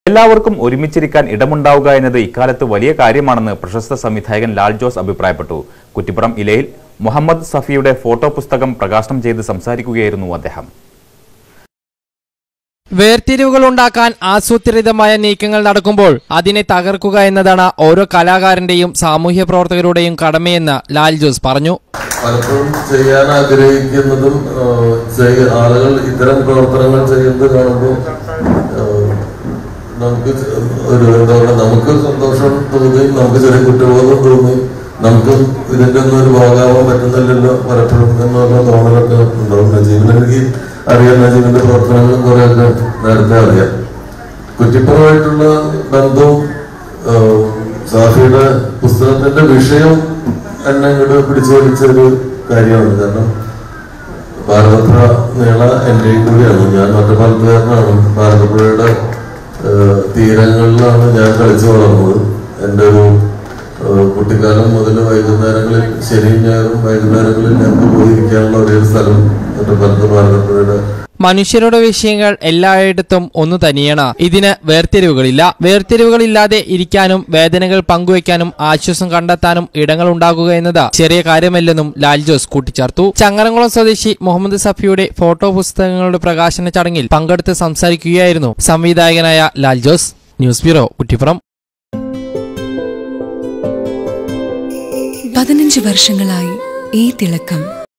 എല്ലാവർക്കും ഒരുമിച്ചിരിക്കാൻ ഇടമുണ്ടാവുക എന്നത് ഇക്കാലത്ത് വലിയ കാര്യമാണെന്ന് പ്രശസ്ത സംവിധായകൻ ലാൽ ജോസ് അഭിപ്രായപ്പെട്ടു കുറ്റിപ്പുറം ഇലയിൽ മുഹമ്മദ് സഫിയുടെ ഫോട്ടോ പുസ്തകം പ്രകാശനം ചെയ്ത് സംസാരിക്കുകയായിരുന്നു അദ്ദേഹം വേർതിരിവുകൾ ഉണ്ടാക്കാൻ ആസൂത്രിതമായ നീക്കങ്ങൾ നടക്കുമ്പോൾ അതിനെ തകർക്കുക എന്നതാണ് ഓരോ കലാകാരന്റെയും സാമൂഹ്യ പ്രവർത്തകരുടെയും കടമയെന്ന് ലാൽ ജോസ് പറഞ്ഞു പലപ്പോഴും ചെയ്യാൻ ആഗ്രഹിക്കുന്നതും ആ, ചെയ്യ- ആളുകൾ ഇത്തരം പ്രവർത്തനങ്ങൾ ചെയ്യുന്നത് കാണുമ്പോൾ ആ, നമുക്ക് ചെ- ഒരു എന്താ പറയുക നമുക്ക് സന്തോഷം തോന്നി നമുക്ക് ചെറിയ കുറ്റബോധം തോന്നി നമുക്ക് ഇതിന്റെ ഒന്നും ഒരു ഭാഗമാവാൻ പറ്റുന്നില്ലല്ലോ പലപ്പോഴും എന്നുള്ള തോന്നലൊക്കെ ഉണ്ടാവും നജീബിന് എനിക്ക് അറിയാം നജീബിന്റെ പ്രവർത്തനങ്ങളും കുറെയൊക്കെ നേരത്തെ അറിയാം കുറ്റിപ്പുറമായിട്ടുള്ള ബന്ധവും ആ, സാഫിയുടെ പുസ്തകത്തിന്റെ വിഷയം എന്നെ ഇങ്ങോട്ട് പിടിച്ചു വലിച്ച ഒരു കാര്യമാണ് കാരണം ഭാരതപ്പുഴ നീള എന്റെയും കൂടിയാണ് ഞാൻ ഒറ്റപ്പാലത്തുകാരനാണ് ഭാരതപ്പുഴയുടെ ആ, തീരങ്ങളിലാണ് ഞാൻ കളിച്ചു വളർന്നത് എൻ്റെ ഒരു ആ, കുട്ടിക്കാലം മുതൽ വൈകുന്നേരങ്ങളിൽ ശനിയും ഞായറും വൈകുന്നേരങ്ങളിൽ ഞങ്ങൾക്ക് പോയിരിക്കാനുള്ള ഒരേ ഒരു സ്ഥലം ഒറ്റപ്പാലത്ത് ഭാരതപ്പുഴയുടെ മനുഷ്യരുടെ വിഷയങ്ങൾ എല്ലായിടത്തും ഒന്നു തന്നെയാണ് ഇതിന് വേർതിരിവുകളില്ല വേർതിരിവുകളില്ലാതെ ഇരിക്കാനും വേദനകൾ പങ്കുവയ്ക്കാനും ആശ്വാസം കണ്ടെത്താനും ഇടങ്ങൾ ഉണ്ടാകുക എന്നത് ചെറിയ കാര്യമല്ലെന്നും ലാൽ ജോസ് കൂട്ടിച്ചേർത്തു ചങ്ങരംകുളം സ്വദേശി മുഹമ്മദ് സഫിയുടെ ഫോട്ടോ പുസ്തകങ്ങളുടെ പ്രകാശന ചടങ്ങിൽ പങ്കെടുത്ത് സംസാരിക്കുകയായിരുന്നു സംവിധായകനായ ലാൽ ജോസ് ന്യൂസ് ബ്യൂറോ കുറ്റിപ്പുറം പതിനഞ്ച് വർഷങ്ങളായി ഈ തിളക്കം